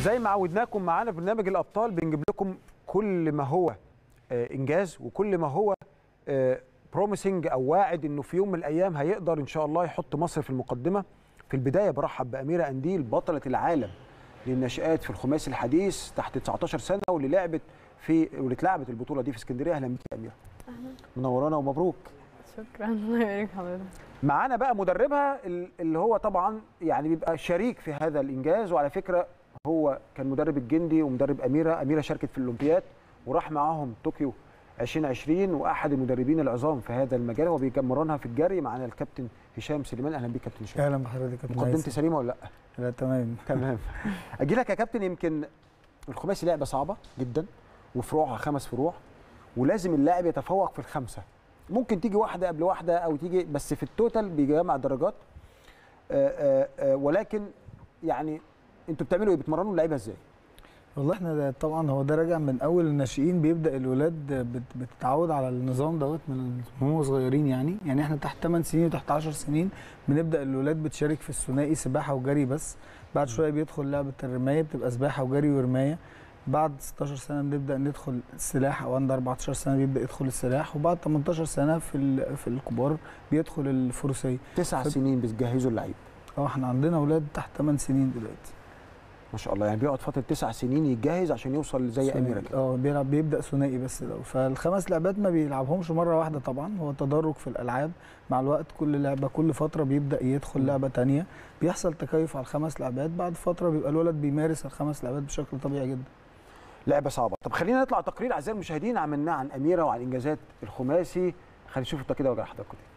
زي ما عودناكم معانا في برنامج الابطال بنجيب لكم كل ما هو آه، انجاز وكل ما هو بروميسنج او واعد انه في يوم من الايام هيقدر ان شاء الله يحط مصر في المقدمه في البدايه برحب باميره انديل بطله العالم للناشئات في الخماسي الحديث تحت 19 سنه واللي لعبت في واللي اتلعبت البطوله دي في اسكندريه اهلا بيك يا اميره منورانا ومبروك شكرا الله يبارك حضرتك معانا بقى مدربها ال- اللي هو طبعا يعني بيبقى شريك في هذا الانجاز وعلى فكره هو كان مدرب الجندي ومدرب اميره اميره شاركت في الاولمبياد وراح معاهم طوكيو 2020 واحد المدربين العظام في هذا المجال هو بيمرنها في الجري معانا الكابتن هشام سليمان اهلا بيك كابتن هشام اهلا بحضرتك يا كابتن مقدمتي هيثم. سليمه ولا لا لا تمام تمام اجي لك يا كابتن يمكن الخماسي لعبه صعبه جدا وفروعها خمس فروع ولازم اللاعب يتفوق في الخمسه ممكن تيجي واحده قبل واحده او تيجي بس في التوتال بيجمع درجات آآ آآ ولكن يعني انتوا بتعملوا ايه بتمرنوا اللعيبه ازاي والله احنا ده طبعا هو ده راجع من اول الناشئين بيبدا الولاد بت- بتتعود على النظام دوت من هم صغيرين يعني يعني احنا تحت 8 سنين وتحت 10 سنين بنبدا الولاد بتشارك في الثنائي سباحه وجري بس بعد شويه بيدخل لعبه الرمايه بتبقى سباحه وجري ورمايه بعد 16 سنه بنبدا ندخل السلاح او عند 14 سنه بيبدا يدخل السلاح وبعد 18 سنه في ال- في الكبار بيدخل الفروسيه تسع طب- سنين بتجهزوا اللعيب اه احنا عندنا اولاد تحت 8 سنين دلوقتي ما شاء الله يعني بيقعد فتره تسع سنين يتجهز عشان يوصل زي ثنائي. اميره كده اه بيلعب بيبدا ثنائي بس لو فالخمس لعبات ما بيلعبهمش مره واحده طبعا هو تدرج في الالعاب مع الوقت كل لعبه كل فتره بيبدا يدخل لعبه تانية بيحصل تكيف على الخمس لعبات بعد فتره بيبقى الولد بيمارس الخمس لعبات بشكل طبيعي جدا لعبه صعبه طب خلينا نطلع تقرير اعزائي المشاهدين عملناه عن اميره وعن انجازات الخماسي خلينا نشوف التقرير ده وارجع لحضراتكم تاني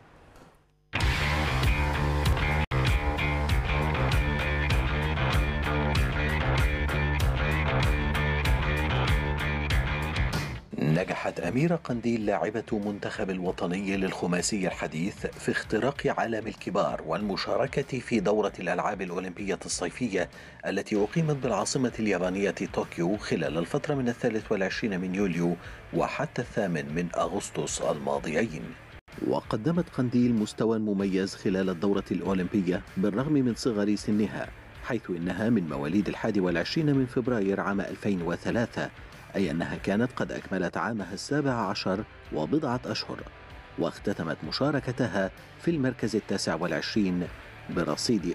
نجحت أميرة قنديل لاعبة منتخب الوطني للخماسي الحديث في اختراق عالم الكبار والمشاركة في دورة الألعاب الأولمبية الصيفية التي أقيمت بالعاصمة اليابانية طوكيو خلال الفترة من الثالث والعشرين من يوليو وحتى الثامن من أغسطس الماضيين وقدمت قنديل مستوى مميز خلال الدورة الأولمبية بالرغم من صغر سنها حيث إنها من مواليد الحادي والعشرين من فبراير عام 2003 أي أنها كانت قد أكملت عامها السابع عشر وبضعة أشهر واختتمت مشاركتها في المركز التاسع والعشرين برصيد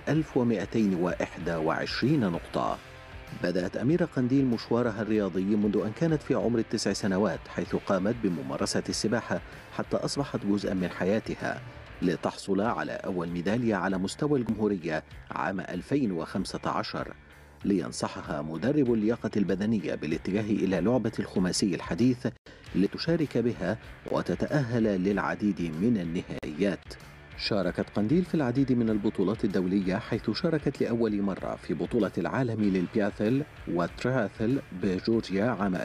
1221 نقطة بدأت أميرة قنديل مشوارها الرياضي منذ أن كانت في عمر التسع سنوات حيث قامت بممارسة السباحة حتى أصبحت جزءا من حياتها لتحصل على أول ميدالية على مستوى الجمهورية عام 2015 لينصحها مدرب اللياقة البدنية بالاتجاه إلى لعبة الخماسي الحديث لتشارك بها وتتأهل للعديد من النهائيات شاركت قنديل في العديد من البطولات الدولية حيث شاركت لأول مرة في بطولة العالم للبياثل والتراثل بجورجيا عام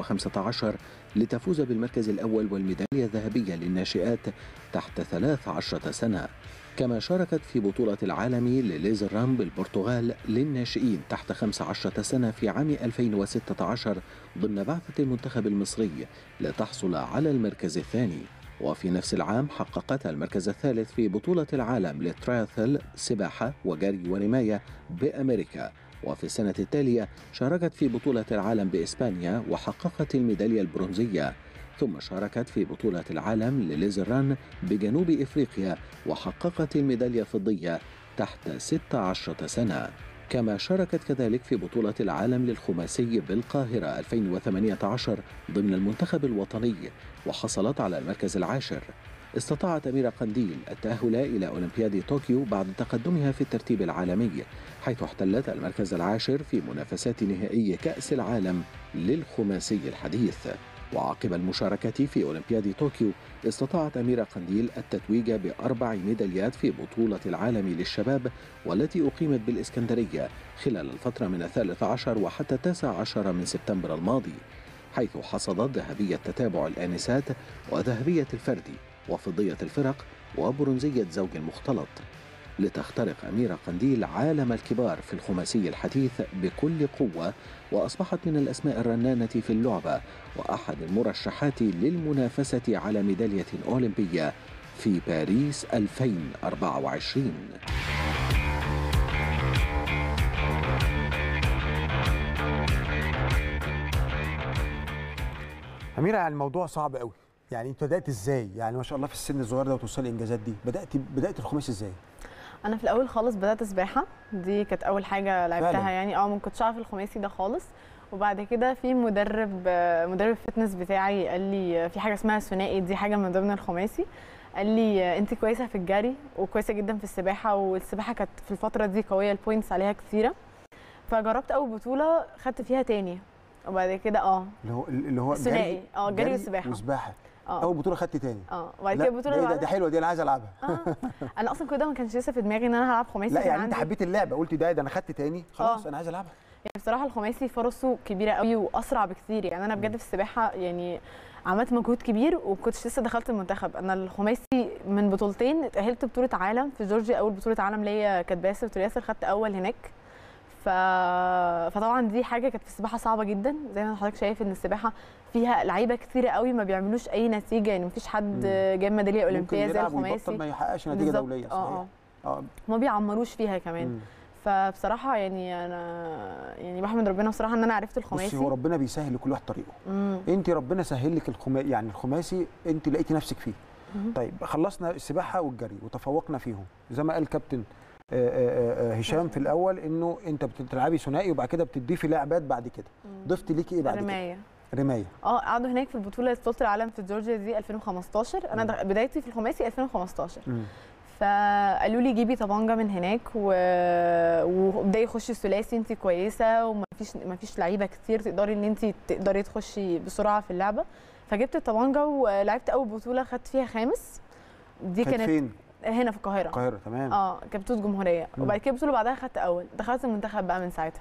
2015 لتفوز بالمركز الأول والميدالية الذهبية للناشئات تحت 13 سنة كما شاركت في بطولة العالم لليزرام بالبرتغال للناشئين تحت 15 سنة في عام 2016 ضمن بعثة المنتخب المصري لتحصل على المركز الثاني وفي نفس العام حققت المركز الثالث في بطولة العالم للتراثل سباحة وجري ورماية بأمريكا وفي السنة التالية شاركت في بطولة العالم بإسبانيا وحققت الميدالية البرونزية ثم شاركت في بطولة العالم لليزران بجنوب إفريقيا وحققت الميدالية الفضية تحت 16 سنة كما شاركت كذلك في بطولة العالم للخماسي بالقاهرة 2018 ضمن المنتخب الوطني وحصلت على المركز العاشر استطاعت أميرة قنديل التأهل إلى أولمبياد طوكيو بعد تقدمها في الترتيب العالمي حيث احتلت المركز العاشر في منافسات نهائي كأس العالم للخماسي الحديث وعقب المشاركة في أولمبياد طوكيو استطاعت أميرة قنديل التتويج بأربع ميداليات في بطولة العالم للشباب والتي أقيمت بالإسكندرية خلال الفترة من الثالث عشر وحتى التاسع عشر من سبتمبر الماضي حيث حصدت ذهبية تتابع الآنسات وذهبية الفرد وفضية الفرق وبرونزية زوج المختلط لتخترق أميرة قنديل عالم الكبار في الخماسي الحديث بكل قوة وأصبحت من الأسماء الرنانة في اللعبة وأحد المرشحات للمنافسة على ميدالية أولمبية في باريس 2024 اميره يعني الموضوع صعب قوي يعني انت بدات ازاي يعني ما شاء الله في السن الصغير ده وتوصلي الانجازات دي بدات بدات الخماسي ازاي انا في الاول خالص بدات سباحه دي كانت اول حاجه لعبتها فعلاً؟ يعني اه ما كنتش اعرف الخماسي ده خالص وبعد كده في مدرب آه، مدرب الفتنس بتاعي قال لي آه، في حاجه اسمها ثنائي دي حاجه من ضمن الخماسي قال لي آه، انت كويسه في الجري وكويسه جدا في السباحه والسباحه كانت في الفتره دي قويه البوينتس عليها كتيره فجربت اول بطوله خدت فيها تاني وبعد كده اه اللي هو اللي هو الثنائي اه جري وسباحه وسباحه اه اول بطوله خدت تاني اه وبعد لا، كده البطوله ده اللي إيه ده دي بعدها حلوه دي انا عايز العبها آه. انا اصلا كل ده ما كانش لسه في دماغي ان انا هلعب خماسي لا كان يعني انت عندي- حبيت اللعبه قلت ده ده انا خدت تاني خلاص آه. انا عايز العبها يعني بصراحه الخماسي فرصه كبيره قوي واسرع بكتير يعني انا بجد في السباحه يعني عملت مجهود كبير وكنتش لسه دخلت المنتخب انا الخماسي من بطولتين اتاهلت بطوله عالم في جورجيا اول بطوله عالم ليا كانت باسل ياسر خدت اول هناك ف... فطبعا دي حاجه كانت في السباحه صعبه جدا زي ما حضرتك شايف ان السباحه فيها لعيبه كتيره قوي ما بيعملوش اي نتيجه يعني مفيش حد جايب ميداليه ممكن اولمبيه زي يلعب ويبطل الخماسي ما يحققش نتيجه بالظبط. دوليه اه صحيح اه اه ما بيعمروش فيها كمان مم. فبصراحه يعني انا يعني بحمد ربنا بصراحه ان انا عرفت الخماسي بصي هو ربنا بيسهل لكل واحد طريقه مم. انت ربنا سهل لك الخماسي يعني الخماسي انت لقيتي نفسك فيه مهم. طيب خلصنا السباحه والجري وتفوقنا فيهم زي ما قال كابتن آه، آه، آه، هشام في الاول انه انت بتلعبي ثنائي وبعد كده بتضيفي لعبات بعد كده مم. ضفت ليكي ايه بعد كده رمايه رمايه اه قعدوا هناك في البطوله بطوله العالم في جورجيا دي 2015 انا مم. دخ- بدايتي في الخماسي 2015 مم. فقالوا لي جيبي طبانجه من هناك و... وابداي خشي الثلاثي انت كويسه ومفيش مفيش لعيبه كتير تقدري ان انت تقدري تخشي بسرعه في اللعبه فجبت الطبانجه ولعبت اول بطوله خدت فيها خامس دي كانت كانت فين هنا في القاهره القاهره تمام اه كانت بطوله جمهوريه مم. وبعد كده البطوله بعدها خدت اول دخلت المنتخب بقى من ساعتها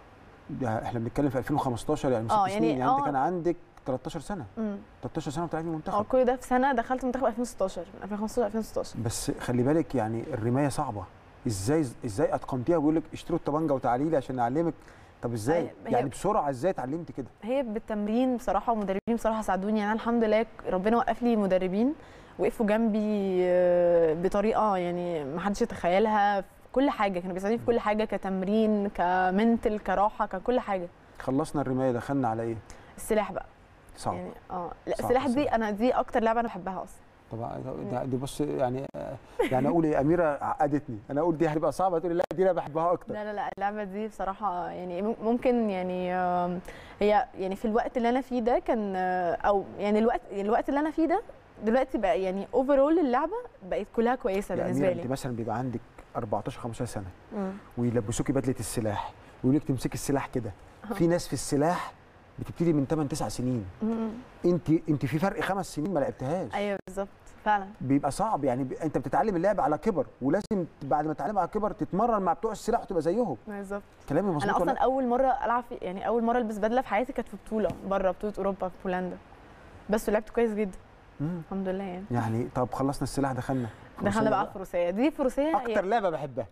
ده احنا بنتكلم في 2015 يعني من ست آه، سنين يعني يعني انت آه. كان عندك 13 سنه امم 13 سنه وبتلعبي اه منتخب كل ده في سنه دخلت المنتخب 2016 من 2015 2016 بس خلي بالك يعني الرمايه صعبه ازاي ازاي اتقنتيها بيقول لك اشتروا الطبنجه وتعالي لي عشان اعلمك طب ازاي أي- هي- يعني بسرعه ازاي اتعلمت كده هي بالتمرين بصراحه ومدربين بصراحه ساعدوني يعني أنا الحمد لله ربنا وقف لي مدربين وقفوا جنبي آه، بطريقه يعني ما حدش يتخيلها في كل حاجه كانوا بيساعدوني في كل حاجه كتمرين كمنتل كراحه ككل حاجه خلصنا الرمايه دخلنا على ايه السلاح بقى صعب يعني اه لا صعب السلاح دي السلاح. انا دي اكتر لعبه انا بحبها اصلا طبعا ده- دي بص يعني يعني اقول ايه اميره عقدتني انا اقول دي هتبقى صعبه تقولي لا دي انا بحبها اكتر لا لا لا اللعبه دي بصراحه يعني مم- ممكن يعني آم، هي يعني في الوقت اللي انا فيه ده كان آه، او يعني الوقت الوقت اللي انا فيه ده دلوقتي بقى يعني اوفرول اللعبه بقت كلها كويسه يا بالنسبه اميره لي انت مثلا بيبقى عندك 14 15 سنه مم. ويلبسوكي بدله السلاح ويقول لك تمسكي السلاح كده في ناس في السلاح بتبتدي من 8 9 سنين مم. انت انت في فرق خمس سنين ما لعبتهاش ايوه بالظبط فعلا بيبقى صعب يعني ب... انت بتتعلم اللعب على كبر ولازم بعد ما تتعلم على كبر تتمرن مع بتوع السلاح وتبقى زيهم بالظبط كلامي مظبوط انا ولا اصلا لا؟ اول مره العب في يعني اول مره البس بدله في حياتي كانت في بطوله بره بطوله اوروبا في بولندا بس لعبت كويس جدا مم. الحمد لله يعني يعني طب خلصنا السلاح دخلنا دخلنا بقى الفروسيه دي فروسيه هي- اكتر لعبه بحبها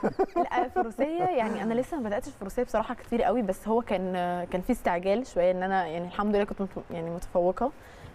لا الفروسيه يعني انا لسه ما بداتش الفروسيه بصراحه كتير قوي بس هو كان كان في استعجال شويه ان انا يعني الحمد لله كنت مت- يعني متفوقه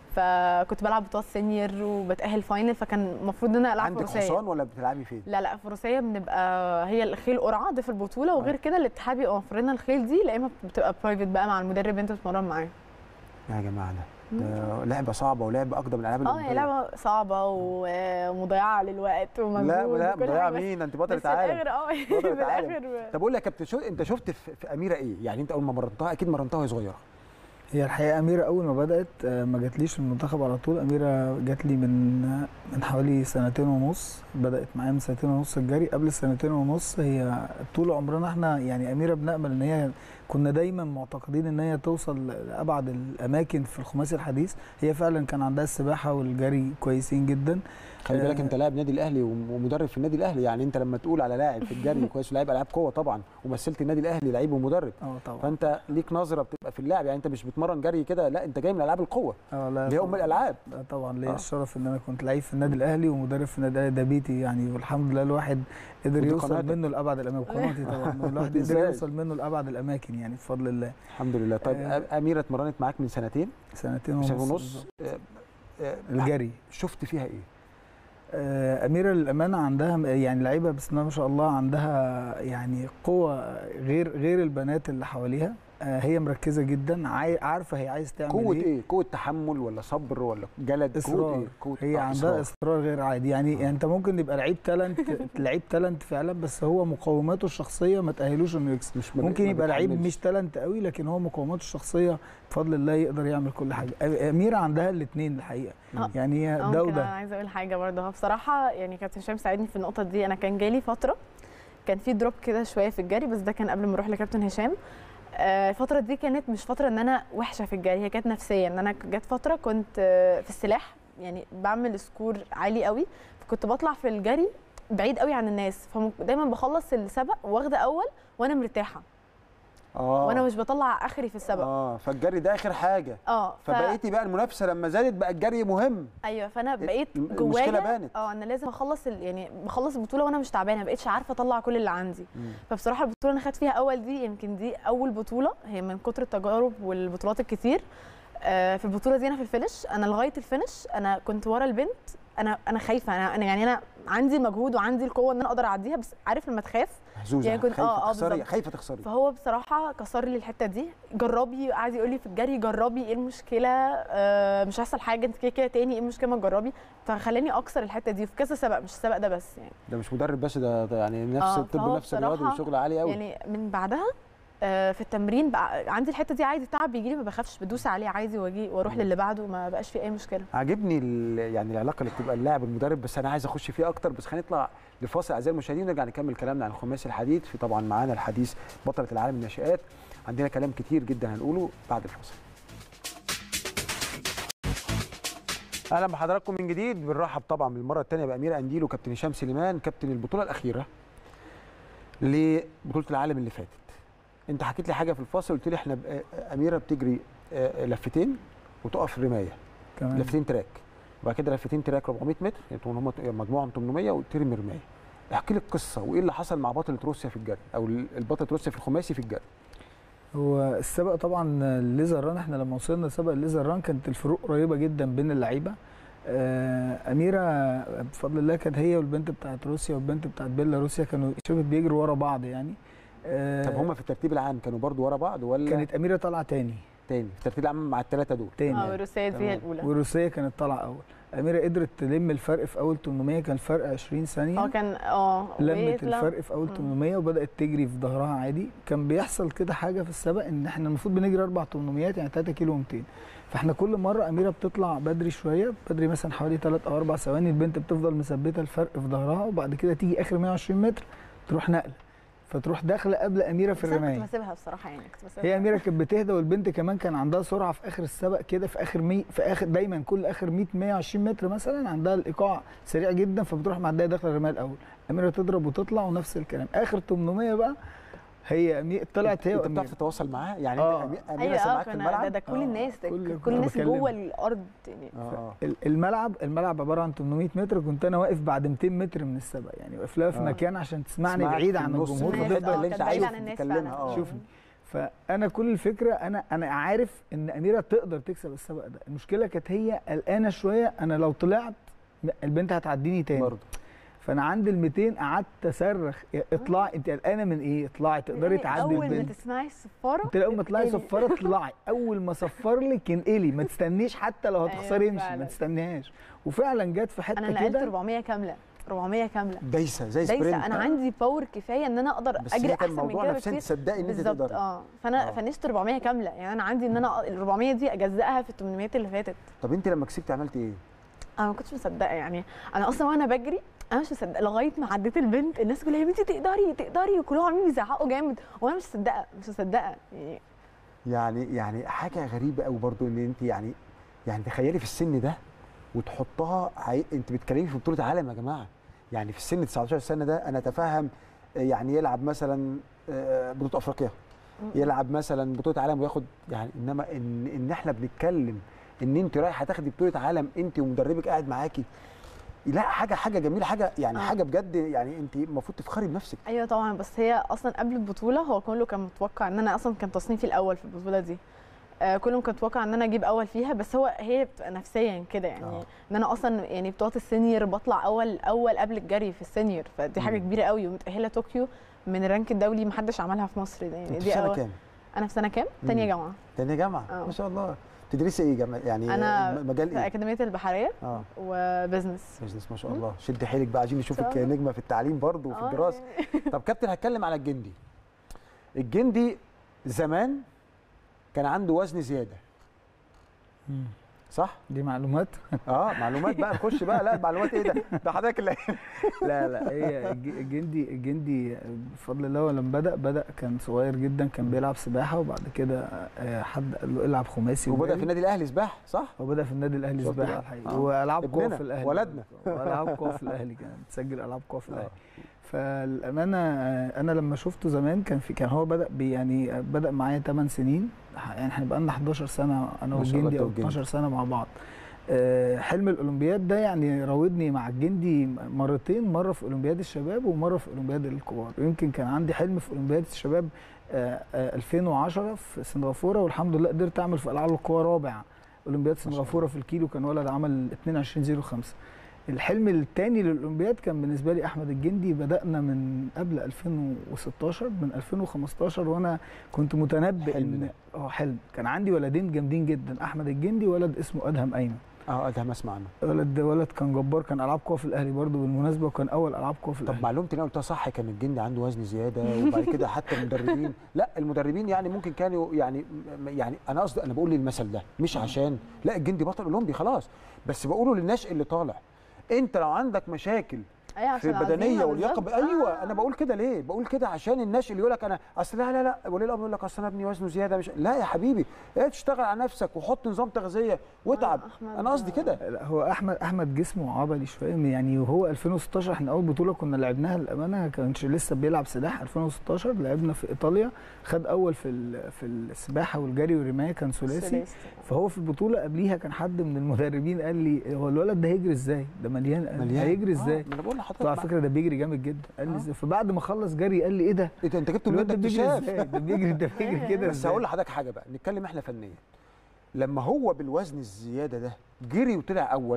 فكنت بلعب بطولات سينيور وبتاهل فاينل فكان المفروض ان انا العب عندك فروسيه حصان ولا بتلعبي فين؟ لا لا فروسيه بنبقى هي الخيل قرعه ده في البطوله وغير كده الاتحاد بيبقى موفر لنا الخيل دي لا اما بتبقى برايفت بقى مع المدرب انت بتتمرن معاه يا جماعه ده ده لعبه صعبه ولعبه اقدم من الالعاب اه هي لعبه صعبه و- ومضيعه للوقت ومجهود لا لا وكل مضيعه حاجة، بس- مين انت بس بطله في عالم الاخر اه بطلة في عالم. الاخر طب اقول لك يا كابتن شو انت شفت في في اميره ايه؟ يعني انت اول ما مرنتها اكيد مرنتها وهي صغيره هي الحقيقه اميره اول ما بدات آه، ما جاتليش المنتخب على طول اميره جات لي من من حوالي سنتين ونص بدات معايا من سنتين ونص الجري قبل السنتين ونص هي طول عمرنا احنا يعني اميره بنامل ان هي كنا دايما معتقدين ان هي توصل لابعد الاماكن في الخماسي الحديث هي فعلا كان عندها السباحه والجري كويسين جدا خلي بالك آه. انت لاعب نادي الاهلي ومدرب في النادي الاهلي يعني انت لما تقول على لاعب في الجري كويس ولاعب العاب قوه طبعا ومثلت النادي الاهلي لعيب ومدرب اه طبعا فانت ليك نظره بتبقى في اللعب يعني انت مش بتمرن جري كده لا انت جاي من العاب القوه اه لا اللي هي ام طبعاً. الالعاب لا طبعا ليا آه. الشرف ان انا كنت لعيب في النادي الاهلي ومدرب في النادي الاهلي ده بيتي يعني والحمد لله الواحد قدر ودي يوصل قناتك. منه لابعد الاماكن قناتي طبعا الواحد قدر إزاي؟ يوصل منه لابعد الاماكن يعني بفضل الله الحمد لله طيب آه. اميره اتمرنت معاك من سنتين سنتين ونص, سنه ونص بالظبط. آه، آه، الجري شفت فيها ايه؟ آه، أميرة للأمانة عندها يعني لعيبة بسم الله ما شاء الله عندها يعني قوة غير غير البنات اللي حواليها آه، هي مركزه جدا عاي- عارفه هي عايز تعمل قوه ايه ايه قوه تحمل ولا صبر ولا جلد قوه اصرار ايه قوه هي آه، عندها اصرار غير عادي يعني, يعني انت ممكن يبقى لعيب تالنت لعيب تالنت فعلا بس هو مقوماته الشخصيه ما تاهلوش انه يكسب مش ما- ممكن ما يبقى لعيب بيتحملش. مش تالنت قوي لكن هو مقوماته الشخصيه بفضل الله يقدر يعمل كل حاجه أ- اميره عندها الاثنين الحقيقه آه. يعني هي اه ده ممكن انا وده عايزه اقول حاجه برضه هو بصراحه يعني كابتن هشام ساعدني في النقطه دي انا كان جالي فتره كان في دروب كده شويه في الجري بس ده كان قبل ما اروح لكابتن هشام آه، الفتره دي كانت مش فتره ان انا وحشه في الجري هي كانت نفسيه ان انا جت فتره كنت آه، في السلاح يعني بعمل سكور عالي قوي فكنت بطلع في الجري بعيد قوي عن الناس فدايما بخلص السبق واخده اول وانا مرتاحه اه وانا مش بطلع اخري في السبق اه فالجري ده اخر حاجه اه ف... فبقيتي بقى المنافسه لما زادت بقى الجري مهم ايوه فانا بقيت المشكلة جوايا بانت. اه انا لازم اخلص ال... يعني بخلص البطوله وانا مش تعبانه ما بقتش عارفه اطلع كل اللي عندي مم. فبصراحه البطوله اللي انا خدت فيها اول دي يمكن دي اول بطوله هي من كتر التجارب والبطولات الكتير آه، في البطوله دي انا في الفينش انا لغايه الفينش انا كنت ورا البنت انا انا خايفه انا, أنا يعني انا عندي المجهود وعندي القوه ان انا اقدر اعديها بس عارف لما تخاف محزوزه يعني كنت- خايفه آه، آه، تخسري بالظبط. خايفه تخسري فهو بصراحه كسر لي الحته دي جربي قعد يقول لي في الجري جربي ايه المشكله آه مش هيحصل حاجه انت كده كده تاني ايه المشكله ما تجربي فخلاني اكسر الحته دي في كذا سبق مش السبق ده بس يعني ده مش مدرب بس ده, ده يعني نفس آه، الطب فهو ونفس الرياضي بصراحة وشغل عالي قوي يعني من بعدها آه، في التمرين بقى عندي الحته دي عادي تعب بيجي لي ما بخافش بدوس عليه عادي واجي واروح للي بعده ما بقاش في اي مشكله عاجبني ال- يعني العلاقه اللي بتبقى اللاعب المدرب بس انا عايز اخش فيه اكتر بس خلينا نطلع لفاصل اعزائي المشاهدين ونرجع نكمل كلامنا عن الخماسي الحديد في طبعا معانا الحديث بطله العالم الناشئات عندنا كلام كتير جدا هنقوله بعد الفاصل اهلا بحضراتكم من جديد بنرحب طبعا بالمره الثانيه بامير انديل وكابتن هشام سليمان كابتن البطوله الاخيره لبطوله العالم اللي فاتت انت حكيت لي حاجه في الفاصل قلت لي احنا ب- اميره بتجري آه، لفتين وتقف في الرمايه كمان لفتين تراك وبعد كده لفتين تراك 400 متر يعني هم مجموعهم 800 وترمي رمايه احكي لي القصه وايه اللي حصل مع بطله روسيا في الجري او البطله روسيا في الخماسي في الجري هو السبق طبعا الليزر ران احنا لما وصلنا سبق الليزر ران كانت الفروق قريبه جدا بين اللعيبه آه، اميره بفضل الله كانت هي والبنت بتاعت روسيا والبنت بتاعت بيلاروسيا كانوا شبه بيجروا ورا بعض يعني آه، طب هم في الترتيب العام كانوا برضو ورا بعض ولا كانت اميره طالعه تاني تاني في الترتيب العام مع الثلاثه دول تاني اه يعني. والروسيه دي هي تمام. الاولى والروسيه كانت طالعه اول اميره قدرت تلم الفرق في اول 800 كان الفرق 20 ثانيه اه كان اه لمت ويت لا. الفرق في اول مم. 800 وبدات تجري في ظهرها عادي كان بيحصل كده حاجه في السبق ان احنا المفروض بنجري 4 800 يعني 3 كيلو 200 فاحنا كل مره اميره بتطلع بدري شويه بدري مثلا حوالي 3 او 4 ثواني البنت بتفضل مثبته الفرق في ظهرها وبعد كده تيجي اخر 120 متر تروح نقله فتروح داخله قبل اميره في بس انا كنت الرمايه بسيبها بصراحه يعني كنت بسيبها هي اميره كانت بتهدى والبنت كمان كان عندها سرعه في اخر السبق كده في اخر مي في اخر دايما كل اخر 100 120 متر مثلا عندها الايقاع سريع جدا فبتروح معديه داخله الرمايه الاول اميره تضرب وتطلع ونفس الكلام اخر 800 بقى هي أمي... طلعت هي انت واميره بتعرف تتواصل معاه يعني آه. انت أمي- اميره ايوه اه سامعاك في كان ده, الملعب ده كل آه، الناس ده كل- كل, كنت الناس بكلمه. جوه الارض يعني اه اه ال- الملعب الملعب عباره عن 800 متر كنت انا واقف بعد 200 متر من السبق يعني واقف لها في آه. مكان عشان تسمعني تسمعك بعيد في عن النص الجمهور في هي- الحتة فتفضل اللي اه انت كانت بعيدة عايز عن الناس تتكلمها، فعلا اه. شوفي. فانا كل الفكره انا انا عارف ان اميره تقدر تكسب السبق ده المشكله كانت هي قلقانه شويه انا لو طلعت البنت هتعديني تاني برضه فانا عند ال 200 قعدت اصرخ يا اطلعي انت قلقانه من ايه اطلعي تقدري يعني تعدي اول ما البنت تسمعي الصفاره انت اول ما تطلعي انقلي. صفاره اطلعي اول ما صفر لك انقلي ما تستنيش حتى لو هتخسري أيوة امشي ما فعلا. تستنيهاش وفعلا جت في انا حته نقلت كده 400 كامله 400 كامله دايسه زي سبرنت دايسه انا عندي باور كفايه ان انا اقدر بس اجري هي كان احسن من الموضوع كده نفسيا بكتير تصدقي ان انت بالظبط تقدري اه فانا آه. فنشت 400 كامله يعني انا عندي ان انا ال 400 دي اجزئها في ال 800 اللي فاتت طب انت لما كسبت عملت ايه؟ انا ما كنتش مصدقه يعني انا اصلا وانا بجري انا مش مصدقه لغايه ما عديت البنت الناس كلها يا بنتي تقدري تقدري وكلهم عاملين يزعقوا جامد وانا مش مصدقه مش مصدقه يعني يعني يعني حاجه غريبه قوي برضو ان انت يعني يعني تخيلي في السن ده وتحطها عي... انت بتتكلمي في بطوله عالم يا جماعه يعني في السن 19 سنه ده انا اتفهم يعني يلعب مثلا آه، بطوله افريقيا يلعب مثلا بطوله عالم وياخد يعني انما ان ان احنا بنتكلم ان انت رايحه تاخدي بطوله عالم انت ومدربك قاعد معاكي لا حاجه حاجه جميله حاجه يعني آه. حاجه بجد يعني انت المفروض تفخري بنفسك ايوه طبعا بس هي اصلا قبل البطوله هو كله كان متوقع ان انا اصلا كان تصنيفي الاول في البطوله دي آه كله كان متوقع ان انا اجيب اول فيها بس هو هي بتبقى نفسيا كده يعني آه. ان انا اصلا يعني بطوله السينيور بطلع اول اول قبل الجري في السينيور فدي حاجه مم. كبيره قوي ومتاهله طوكيو من الرانك الدولي محدش عملها في مصر يعني انت في دي سنه أول كام؟ انا في سنه كام تانية جامعه تانية جامعه آه. ما شاء الله تدرسي ايه جامعه يعني أنا مجال في ايه اكاديميه البحريه اه وبزنس بزنس ما شاء الله شد حيلك بقى عايزين نشوفك شاء الله. نجمه في التعليم برضه وفي آه، الدراسه طب كابتن هتكلم على الجندي الجندي زمان كان عنده وزن زياده مم. صح دي معلومات اه معلومات بقى نخش بقى لا معلومات ايه ده ده حضرتك اللي لا لا هي الج- الجندي الجندي بفضل الله لما بدا بدا كان صغير جدا كان بيلعب سباحه وبعد كده آه، حد قال له العب خماسي وبدا وجري. في النادي الاهلي سباحه صح هو بدا في النادي الاهلي شفت سباحه بقى؟ الحقيقه آه. والعاب قوه ابننا، في الاهلي ولدنا. والعاب قوه في الاهلي كان بتسجل العاب قوه في آه. الاهلي فالامانه آه، انا لما شفته زمان كان في كان هو بدا بي يعني آه، بدا معايا 8 سنين يعني احنا بقى لنا 11 سنه انا ما شاء الله والجندي أنت او والجندي. 12 سنه مع بعض آه، حلم الاولمبياد ده يعني راودني مع الجندي مرتين مره في اولمبياد الشباب ومره في اولمبياد الكبار يمكن كان عندي حلم في اولمبياد الشباب آه، آه، 2010 في سنغافوره والحمد لله قدرت اعمل في العاب القوى رابع اولمبياد شاء سنغافوره في الكيلو كان ولد عمل 2205 الحلم الثاني للاولمبياد كان بالنسبه لي احمد الجندي بدانا من قبل 2016 من 2015 وانا كنت متنبئ حلم ان ده. اه حلم كان عندي ولدين جامدين جدا احمد الجندي ولد اسمه ادهم ايمن اه ده ما اسمع عنه ولد ولد كان جبار كان العاب قوه في الاهلي برضه بالمناسبه وكان اول العاب قوه في طب الاهلي معلومتي اللي انا قلتها صح كان الجندي عنده وزن زياده وبعد كده حتى المدربين لا المدربين يعني ممكن كانوا يعني م- يعني انا قصدي انا بقول للمثل ده مش عشان لا الجندي بطل اولمبي خلاص بس بقوله للناشئ اللي طالع انت لو عندك مشاكل ايوه في عشان البدنيه العزيمة واللياقه بالظبط. ايوه آه. انا بقول كده ليه بقول كده عشان الناشئ اللي يقول لك انا اصل لا لا لا ولي الامر يقول لك اصل انا ابني وزنه زياده مش لا يا حبيبي ايه تشتغل على نفسك وحط نظام تغذيه واتعب آه، أحمد- انا قصدي كده لا، هو احمد احمد جسمه عضلي شويه يعني وهو 2016 احنا اول بطوله كنا لعبناها للامانه ما كانش لسه بيلعب سلاح 2016 لعبنا في ايطاليا خد اول في ال- في السباحه والجري والرمايه كان ثلاثي ثلاثي. فهو في البطوله قبليها كان حد من المدربين قال لي هو الولد ده هيجري ازاي ده مليان, مليان هيجري آه، ازاي ما انا بقول قلت له على لحضرتك فكره ده بيجري جامد جدا قال لي آه. ازاي فبعد ما خلص جري قال لي ايه ده انت انت جبته من الواد ده ده بيجري اكتشاف ازاي ده بيجري ده بيجري كده بس ازاي هقول لحضرتك حاجه بقى نتكلم احنا فنيا لما هو بالوزن الزياده ده جري وطلع اول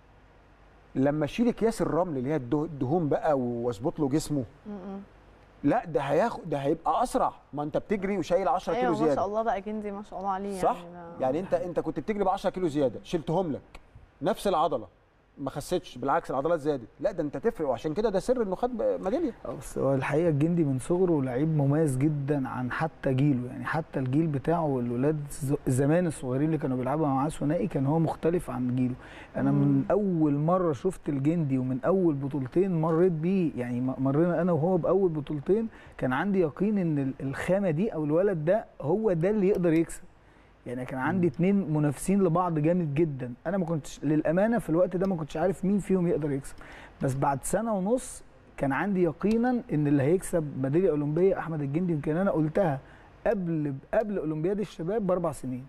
لما اشيل اكياس الرمل اللي هي الده- الدهون بقى واظبط له جسمه م-م. لا ده هياخد ده هيبقى اسرع ما انت بتجري وشايل 10 كيلو ايوه ما زياده شاء الله بقى جندي ما شاء الله عليه صح يعني ده- يعني انت انت كنت بتجري ب 10 كيلو زياده شلتهم لك نفس العضله ما خسيتش بالعكس العضلات زادت لا ده انت تفرق وعشان كده ده سر انه خد ميداليه اه بس هو الحقيقه الجندي من صغره لعيب مميز جدا عن حتى جيله يعني حتى الجيل بتاعه والولاد ز- زمان الصغيرين اللي كانوا بيلعبوا معاه ثنائي كان هو مختلف عن جيله انا من مم. اول مره شفت الجندي ومن اول بطولتين مريت بيه يعني م- مرينا انا وهو باول بطولتين كان عندي يقين ان ال- الخامه دي او الولد ده هو ده اللي يقدر يكسب يعني كان عندي اتنين منافسين لبعض جامد جدا انا ما كنتش للامانه في الوقت ده ما كنتش عارف مين فيهم يقدر يكسب بس بعد سنه ونص كان عندي يقينا ان اللي هيكسب ميداليه اولمبيه احمد الجندي يمكن انا قلتها قبل قبل اولمبياد الشباب باربع سنين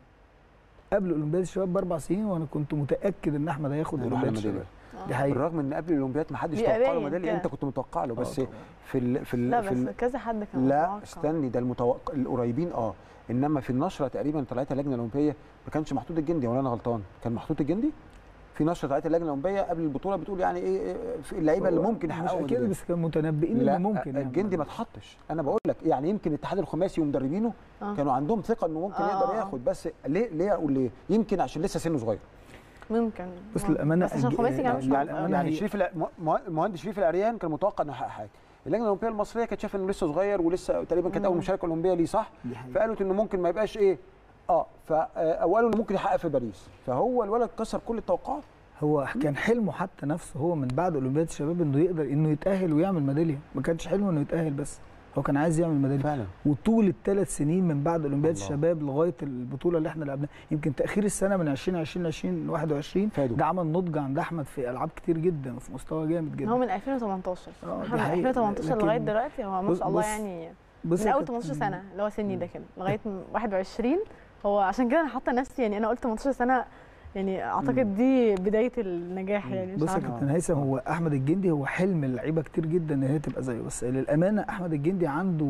قبل اولمبياد الشباب باربع سنين وانا كنت متاكد ان احمد هياخد هيروح اولمبياد للميداليه الشباب آه. دي حقيقه بالرغم ان قبل الاولمبياد ما حدش بيبقى توقع له باين ميداليه كده. انت كنت متوقع له آه بس طبعاً. في ال في ال لا في بس ال كذا حد كان لا متوقع. استني ده المتوقع القريبين اه انما في النشره تقريبا طلعتها اللجنه الاولمبيه ما كانش محطوط الجندي ولا انا غلطان كان محطوط الجندي في نشره طلعت اللجنه الاولمبيه قبل البطوله بتقول يعني ايه إيه في اللعيبه اللي هو ممكن مش يحققوا اكيد ميدالية. بس كانوا متنبئين لا ان ممكن يعني. الجندي ما اتحطش انا بقول لك يعني يمكن الاتحاد الخماسي ومدربينه آه. كانوا عندهم ثقه انه ممكن آه، يقدر آه. ياخد بس ليه ليه اقول ليه يمكن عشان لسه سنه صغير ممكن بص آه. للأمانة بس عشان الج- خماسي كان مش يعني- موجود. يعني, أنا يعني هي- شريف الع- مه- المهندس شريف العريان كان متوقع انه يحقق حاجه اللجنه الاولمبيه المصريه كانت شايفه انه لسه صغير ولسه تقريبا كانت اول مم. مشاركه اولمبيه ليه صح دي حقيقة. فقالوا انه ممكن ما يبقاش ايه اه فقالوا انه ممكن يحقق في باريس فهو الولد كسر كل التوقعات هو كان حلمه حتى نفسه هو من بعد اولمبياد الشباب انه يقدر انه يتاهل ويعمل ميداليه ما كانش حلمه انه يتاهل بس هو كان عايز يعمل ميداليه فعلا وطول الثلاث سنين من بعد اولمبياد الله. الشباب لغايه البطوله اللي احنا لعبناها يمكن تاخير السنه من 2020 ل 2021 فادوا. ده عمل نضج عند احمد في العاب كتير جدا وفي مستوى جامد جدا هو من 2018 آه، دي احنا من حقيقة. 2018 لكن لغايه دلوقتي هو ما بص- شاء الله بص- يعني بص من يا اول كابتن- 18 سنه اللي هو سني ده كده لغايه 21 هو عشان كده انا حاطه نفسي يعني انا قلت 18 سنه يعني اعتقد دي بدايه النجاح يعني مش بص يا عارفه كابتن هيثم هو احمد الجندي هو حلم اللعيبه كتير جدا ان هي تبقى زيه بس للامانه احمد الجندي عنده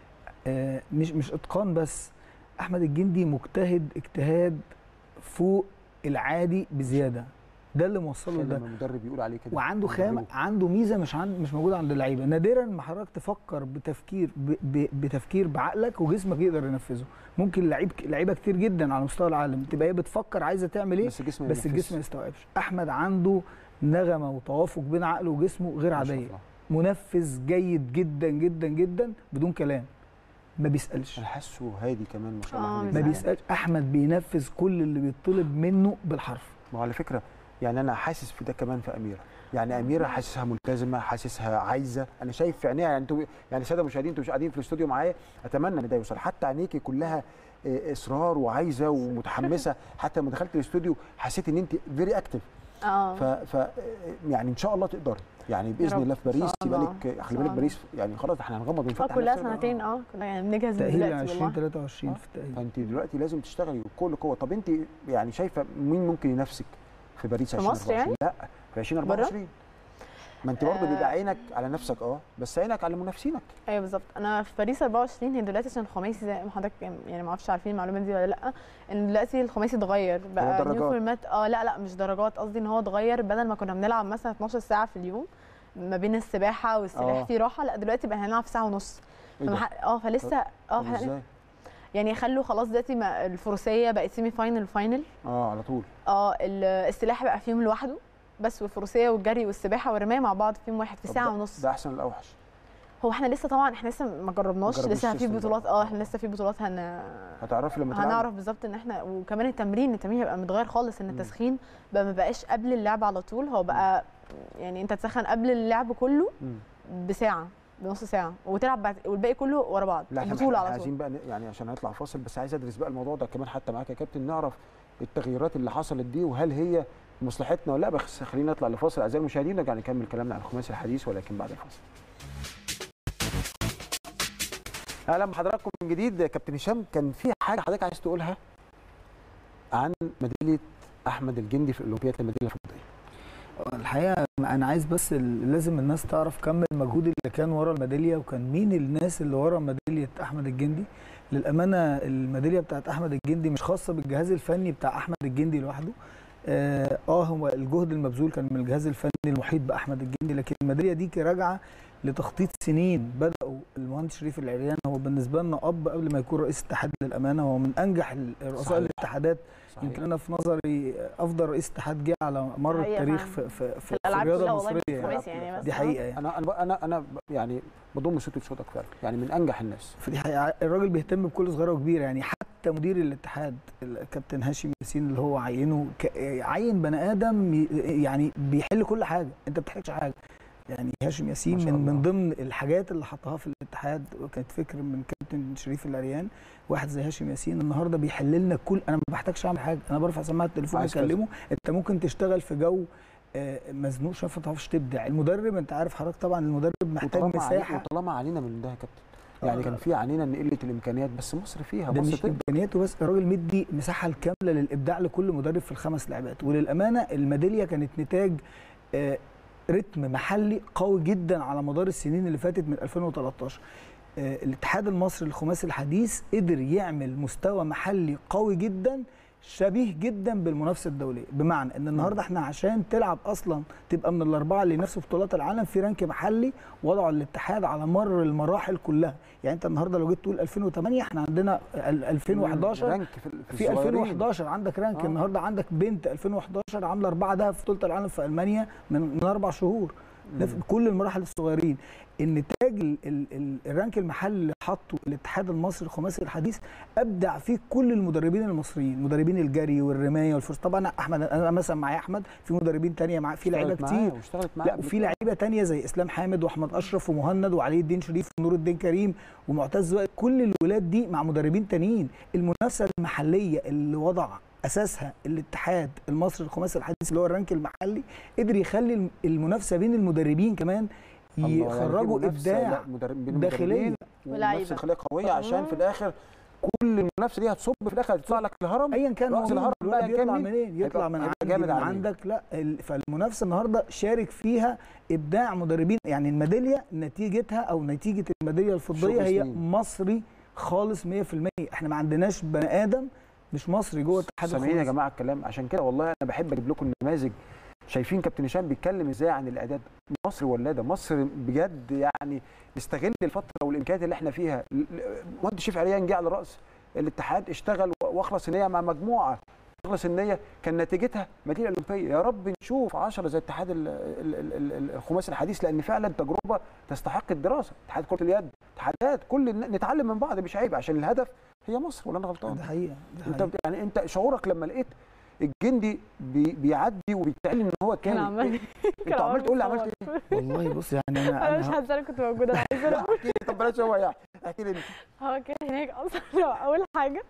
آه، مش مش اتقان بس احمد الجندي مجتهد اجتهاد فوق العادي بزياده ده اللي موصله لما لده المدرب يقول عليه كده وعنده خامه مدربه. عنده ميزه مش عند مش موجوده عند اللعيبه نادرا ما حضرتك تفكر بتفكير ب ب بتفكير بعقلك وجسمك يقدر ينفذه ممكن لعيب لعيبه كتير جدا على مستوى العالم تبقى هي بتفكر عايزه تعمل ايه بس الجسم ما بس ينفذش. الجسم ما يستوعبش احمد عنده نغمه وتوافق بين عقله وجسمه غير ما شاء عاديه الله. منفذ جيد جدا جدا جدا بدون كلام ما بيسالش انا حاسه هادي كمان ما شاء الله آه، عليه. ما بيسأل. بيسالش احمد بينفذ كل اللي بيطلب منه بالحرف ما هو على فكره يعني انا حاسس في ده كمان في اميره يعني اميره حاسسها ملتزمه حاسسها عايزه انا شايف في عينيها يعني انتوا يعني الساده المشاهدين انتوا مش قاعدين في الاستوديو معايا اتمنى ان ده يوصل حتى عينيكي كلها آه، اصرار وعايزه ومتحمسه حتى لما دخلت الاستوديو حسيت ان انت فيري اكتف اه ف, ف يعني ان شاء الله تقدري يعني باذن رب. الله في إن شاء باريس يبقى الله. لك إن خلي شاء بالك الله. باريس يعني خلاص احنا هنغمض اه ونفتح كلها نفسنا. سنتين اه كنا يعني بنجهز من تاهيل دلوقتي 20 والله 23 آه. في التاهيل فانت دلوقتي لازم تشتغلي بكل قوه طب انت يعني شايفه مين ممكن ينافسك في باريس في مصر 2024 لا في 2024 ما انت برضه آه. بيبقى عينك على نفسك اه بس عينك على منافسينك ايوه بالظبط انا في باريس 24 هي دلوقتي عشان الخماسي زي ما حضرتك يعني ما اعرفش عارفين المعلومه دي ولا لا ان دلوقتي الخماسي اتغير بقى درجات. نيو فورمات اه لا لا مش درجات قصدي ان هو اتغير بدل ما كنا بنلعب مثلا 12 ساعه في اليوم ما بين السباحه والسلاح آه. في راحه لا دلوقتي بقى هنلعب ساعه ونص ايه ده؟ فمح- اه فلسه اه طب فإحنا- ازاي؟ يعني خلوا خلاص دلوقتي ما- الفروسيه بقت سيمي فاينل وفاينل اه على طول اه ال- السلاح بقى فيهم لوحده بس والفروسيه والجري والسباحه والرمايه مع بعض فيهم واحد في طب ساعه ده- ونص ده احسن الاوحش هو احنا لسه طبعا احنا لسه ما جربناش جربناش لسه في السيستم ده. بطولات اه احنا لسه في بطولات هن هتعرفي لما تلعبي. هنعرف بالظبط ان احنا وكمان التمرين التمرين هيبقى متغير خالص ان مم. التسخين بقى ما بقاش قبل اللعب على طول هو بقى يعني انت تسخن قبل اللعب كله مم. بساعه بنص ساعه وتلعب بعد والباقي كله ورا بعض لا احنا البطوله احنا على طول عايزين بقى ن- يعني عشان هنطلع فاصل بس عايز ادرس بقى الموضوع ده كمان حتى معاك يا كابتن نعرف التغييرات اللي حصلت دي وهل هي مصلحتنا ولا لا بس خلينا نطلع لفاصل اعزائي المشاهدين نرجع نكمل كلامنا عن الخماسي الحديث ولكن بعد الفاصل اهلا بحضراتكم من جديد كابتن هشام كان في حاجه حضرتك عايز تقولها عن ميداليه احمد الجندي في الاولمبياد الميداليه الفضيه الحقيقه انا عايز بس ال- لازم الناس تعرف كم المجهود اللي كان ورا الميداليه وكان مين الناس اللي ورا ميداليه احمد الجندي للامانه الميداليه بتاعت احمد الجندي مش خاصه بالجهاز الفني بتاع احمد الجندي لوحده اه آه، هو الجهد المبذول كان من الجهاز الفني المحيط باحمد الجندي لكن الميداليه دي راجعه لتخطيط سنين بداوا المهندس شريف العريان هو بالنسبه لنا اب قبل ما يكون رئيس اتحاد للامانه هو من انجح رؤساء صحيح. الاتحادات صحيح. يمكن انا في نظري افضل رئيس اتحاد جه على مر حقيقة التاريخ فعلاً. في في, في, في الالعاب الرياضه كلها والله المصريه مش يعني. خماسي يعني بس دي آه. حقيقه يعني انا انا انا انا يعني بضم صوتي لصوتك فعلا يعني من انجح الناس فدي حقيقه الراجل بيهتم بكل صغيره وكبيره يعني حتى مدير الاتحاد الكابتن هاشم ياسين اللي هو عينه ك- عين بني ادم ي- يعني بيحل كل حاجه انت ما بتحتاجش حاجه يعني هاشم ياسين ما شاء من من الله. ضمن الحاجات اللي حطها في الاتحاد وكانت فكر من كابتن شريف العريان واحد زي هاشم ياسين النهارده بيحل لنا كل انا ما بحتاجش اعمل حاجه انا برفع سماعه التليفون عايز كذا. اكلمه انت ممكن تشتغل في جو آه، مزنوق شويه ما تعرفش تبدع المدرب انت عارف حضرتك طبعا المدرب محتاج وطالما علي- مساحه وطالما علينا من ده يا كابتن يعني آه. كان في علينا ان قله الامكانيات بس مصر فيها ده مصر مش تقدر. امكانياته بس الراجل مدي مساحه الكامله للابداع لكل مدرب في الخمس لعبات وللامانه الميداليه كانت نتاج آه، رتم محلي قوي جدا على مدار السنين اللي فاتت من 2013 آه، الاتحاد المصري للخماسي الحديث قدر يعمل مستوى محلي قوي جدا شبيه جدا بالمنافسه الدوليه بمعنى ان النهارده احنا عشان تلعب اصلا تبقى من الاربعه اللي ينافسوا في بطولات العالم في رانك محلي وضعه الاتحاد على مر المراحل كلها يعني انت النهارده لو جيت تقول 2008 احنا عندنا ال- 2011 رانك في, في, في الصغيرين. 2011 عندك رانك آه. النهارده عندك بنت 2011 عامله اربعه دهب في بطوله العالم في المانيا من من اربع شهور ده في مم. كل المراحل الصغيرين النتاج ال ال ال الرانك المحلي اللي حطه الاتحاد المصري الخماسي الحديث ابدع فيه كل المدربين المصريين مدربين الجري والرمايه والفرس طبعا احمد انا مثلا معايا احمد في مدربين تانية معاه في لعيبه اشتغلت معاه كتير واشتغلت معاه لا قبل وفي كده. لعيبه تانية زي اسلام حامد واحمد اشرف ومهند وعلي الدين شريف ونور الدين كريم ومعتز وائل كل الولاد دي مع مدربين تانيين المنافسه المحليه اللي وضع اساسها الاتحاد المصري الخماسي الحديث اللي هو الرانك المحلي قدر يخلي الم- المنافسه بين المدربين كمان الله، يعني في يخرجوا منافسة، ابداع لا، مدرب- بين داخلية. المدربين ولاعيبة. ومنافسه داخليه قويه عشان في الاخر كل المنافسه دي هتصب في الاخر هتطلع لك الهرم ايا كان هو رأس مين، الهرم الولد بقى كان يطلع مين؟ منين يطلع هيبقى- من هيبقى عندي جامد من على مين؟ عندك لا ال- فالمنافسه النهارده شارك فيها ابداع مدربين يعني الميداليه نتيجتها او نتيجه الميداليه الفضيه شغل هي سنين. مصري خالص 100% احنا ما عندناش بني ادم مش مصري جوه الاتحاد سامعين يا الخماسي. جماعه الكلام عشان كده والله انا بحب اجيب لكم النماذج شايفين كابتن هشام بيتكلم ازاي عن الاعداد مصر ولاده مصر بجد يعني نستغل الفتره والامكانيات اللي احنا فيها ل- ل- مهندس شريف عريان جه على راس الاتحاد اشتغل واخلص النيه مع مجموعه اخلص النيه كان نتيجتها مدينه اولمبيه يا رب نشوف 10 زي اتحاد ال- ال- ال- ال- الخماسي الحديث لان فعلا تجربه تستحق الدراسه اتحاد كره اليد اتحادات كل الن- نتعلم من بعض مش عيب عشان الهدف هي مصر ولا انا غلطان ده حقيقه ده انت حقيقة. بت- يعني انت شعورك لما لقيت الجندي بي بيعدي وبيتعلن ان هو كان كامل عمال انت عمال تقول لي عملت ايه والله بص يعني انا انا مش انا هنسى انا كنت موجوده انا عايزه أقول. احكي لي طب بلاش هو يعني احكي لي انت هو كان هناك اصلا اول حاجه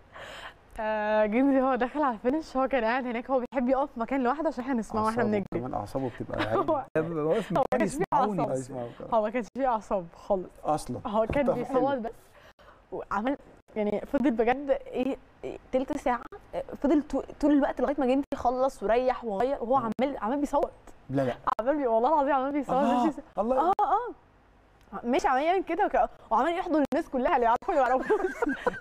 آه، جندي هو دخل على الفينش هو كان قاعد هناك هو بيحب يقف في مكان لوحده عشان احنا نسمعه واحنا أعصابه بنجري كمان اعصابه بتبقى هو عالية. أنا ببقى واقف هو ما مكان كانش فيه يسمعوني أعصاب. يسمعوا كده. هو ما كانش فيه اعصاب خالص اصلا هو كان طب بيصوت بس وعمل يعني فضل بجد ايه إيه، تلت ساعه آه، فضل طو- طول الوقت لغايه ما جندي خلص وريح وغير وهو عمال عمال بيصوت لا لا عمال بي... والله العظيم عمال بيصوت الله ماشي الله اه اه ماشي عمال يعمل كده وك... وعمال يحضن الناس كلها اللي يعرفوا اللي ما يعرفوش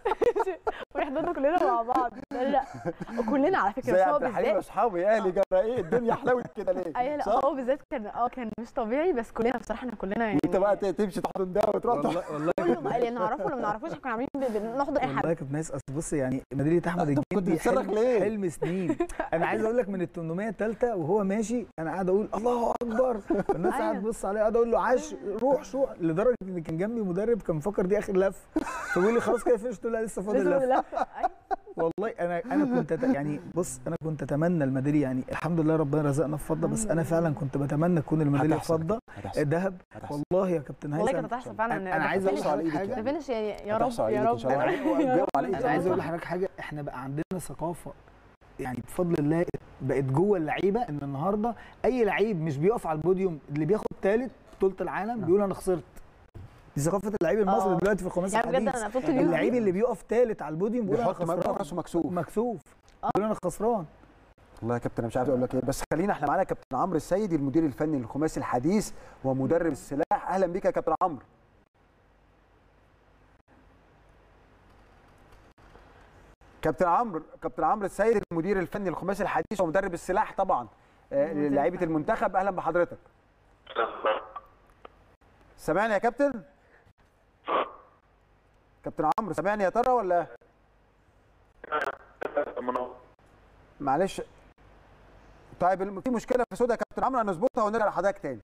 ويحضنوا كلنا مع بعض لا لا كلنا على فكره زي بس هو عبد الحليم بالذات اصحابي اهلي جرى ايه الدنيا حلوت كده ليه ايوه لا صح؟ هو بالذات كان اه كان مش طبيعي بس كلنا بصراحه احنا كلنا يعني وانت بقى ت- تمشي تحضن ده وتروح تحضن والله والله كله بقى اللي نعرفه واللي ما نعرفوش احنا كنا عاملين ب- بنحضن اي والله حد يا كابتن ناس اصل بص يعني مدينه احمد طب كنت الجندي بتصرخ حلم, ليه؟ حلم سنين انا عايز اقول لك من ال 800 الثالثه وهو ماشي انا قاعد اقول الله اكبر الناس أيوة. قاعده تبص عليه قاعد اقول له عاش روح شوح لدرجه ان كان جنبي مدرب كان مفكر دي اخر لف فبيقول لي خلاص كده فيش قلت له لا لسه فاضل لازم لف نلف. أيوة. والله انا انا كنت أت... يعني بص انا كنت اتمنى الميداليه يعني الحمد لله ربنا رزقنا في فضه بس انا فعلا كنت بتمنى تكون الميداليه هتحصل فضه هتحصل الذهب هتحصل والله يا كابتن والله هيثم كانت هتحصل فعلا أنا- أنا عايز ده أقول على فينش- إيدك ده يعني. فينش يعني يا هتحصل رب على يا إيدك إن رب شاء الله. يا وهتجاوب رب. على إيدك. انا عايز اقول يا رب. لحضرتك حاجه احنا بقى عندنا ثقافه يعني بفضل الله بقت جوه اللعيبه ان النهارده اي لعيب مش بيقف على البوديوم اللي بياخد ثالث بطوله العالم بيقول انا خسرت دي ثقافه اللعيب المصري آه. دلوقتي في الخماسي يعني بجد الحديث انا طول اليوم اللعيب اللي بيقف ثالث على البوديوم بيقول انا بيحط مجهود خسران راسه مكسوف مكسوف آه. بيقول انا خسران والله يا كابتن انا مش عارف اقول لك ايه بس خلينا احنا معانا كابتن عمرو السيدي المدير الفني للخماسي الحديث ومدرب السلاح اهلا بك يا كابتن عمرو كابتن عمرو كابتن عمرو السيد المدير الفني للخماسي الحديث ومدرب السلاح طبعا آه، مدير لعيبه الفني. المنتخب اهلا بحضرتك سامعني يا كابتن كابتن عمرو سامعني يا ترى ولا معلش طيب الم- في مشكله في سودا يا كابتن عمرو هنظبطها ونرجع لحضرتك تاني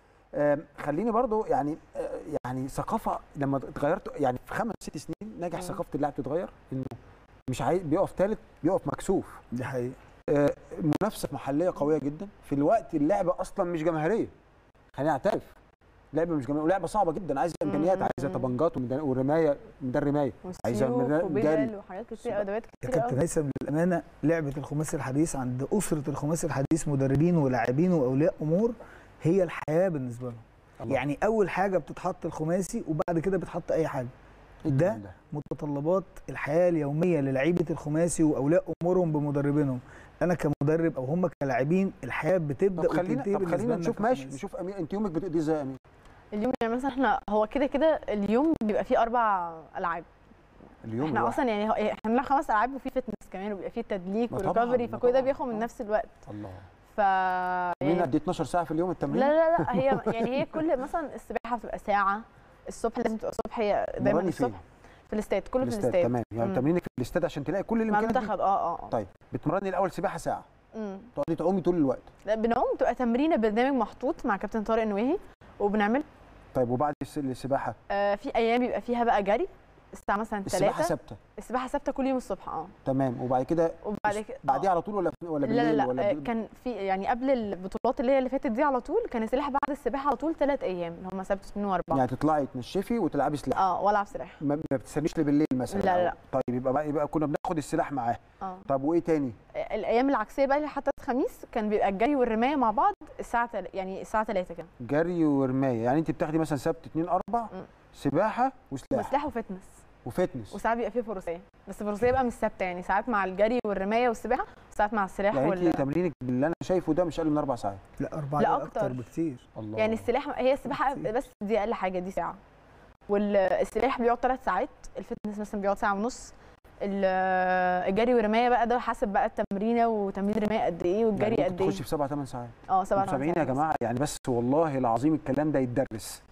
آم، خليني برضو يعني آه، يعني ثقافه لما اتغيرت يعني في خمس ست سنين نجح مم. ثقافه اللاعب تتغير انه مش عايز بيقف ثالث بيقف مكسوف دي حقيقه آه، منافسه محليه قويه جدا في الوقت اللعبه اصلا مش جماهيريه خلينا نعترف لعبه مش جماهيريه ولعبه صعبه جدا عايزه امكانيات مم. عايزه طبنجات وميدان- ورمايه ميدان رمايه عايزة وسيوف من- وبدل جري. وحاجات كتير ادوات يا كتير كابتن قوي هيثم للامانه لعبه الخماسي الحديث عند اسره الخماسي الحديث مدربين ولاعبين واولياء امور هي الحياه بالنسبه لهم الله. يعني اول حاجه بتتحط الخماسي وبعد كده بتحط اي حاجه ده متطلبات الحياه اليوميه للعيبه الخماسي واولياء امورهم بمدربينهم انا كمدرب او هم كلاعبين الحياه بتبدا طب خلينا وتنتهي طب بالنسبة خلينا لنا نشوف ماشي كخماسي. نشوف امين انت يومك بتقضي ازاي يا امين اليوم يعني مثلا احنا هو كده كده اليوم بيبقى فيه اربع العاب اليوم احنا الواحد. اصلا يعني هو- احنا بنلعب خمس العاب وفي فتنس كمان وبيبقى فيه تدليك ما طبعاً، وريكفري ما فكل ده طبعاً، بياخد من آه. نفس الوقت الله ف مين يعني قد 12 ساعه في اليوم التمرين لا لا لا هي يعني هي كل مثلا السباحه بتبقى ساعه الصبح لازم تبقى الصبح هي دايما مرني فين؟ الصبح في الاستاد كله في الاستاد الاستاد تمام يعني مم. تمرينك في الاستاد عشان تلاقي كل مع الامكانيات دي. المنتخب اه اه اه طيب بتمرني الاول سباحه ساعه مم. تقعدي تعومي طول الوقت لا، بنعوم بتبقى تمرينه برنامج محطوط مع كابتن طارق نويهي وبنعمل طيب وبعد الس- السباحه آه في ايام بيبقى فيها بقى جري الساعه مثلا السباحه 3 ثابته السباحه ثابته كل يوم الصبح اه تمام وبعد كده وبعد كده بعديها على طول ولا ولا لا بالليل لا لا ولا آه، ب- كان في يعني قبل البطولات اللي هي اللي فاتت دي على طول كان السلاح بعد السباحه على طول ثلاث ايام اللي هم سبت اثنين واربعه يعني تطلعي تنشفي وتلعبي سلاح اه والعب سلاح ما ما بتستنيش لبالليل مثلا لا، لا، أو- لا. طيب يبقى يبقى كنا بناخد السلاح معاه اه طب وايه تاني آه، الايام العكسيه بقى اللي حتى الخميس كان بيبقى الجري والرمايه مع بعض الساعه تل... يعني الساعه 3 كده جري ورمايه يعني انت بتاخدي مثلا سبت 2 4 مم. سباحه وسلاح وسلاح وفتنس وفتنس وساعات بيبقى فيه فروسيه بس الفروسيه بقى مش ثابته يعني ساعات مع الجري والرمايه والسباحه وساعات مع السلاح يعني وال... انت تمرينك باللي انا شايفه ده مش اقل من اربع ساعات لا اربعه لا، لا أكتر. اكتر بكتير الله يعني السلاح هي السباحه كتير. بس دي اقل حاجه دي ساعه والسلاح بيقعد ثلاث ساعات الفتنس مثلا بيقعد ساعه ونص ال- الجري والرمايه بقى ده حسب بقى التمرينه وتمرين الرمايه قد ايه والجري يعني قد ممكن ايه تخش في سبع ثمان ساعات اه سبعة انتوا سامعين يا ساعات. جماعه يعني بس والله العظيم الكلام ده يتدرس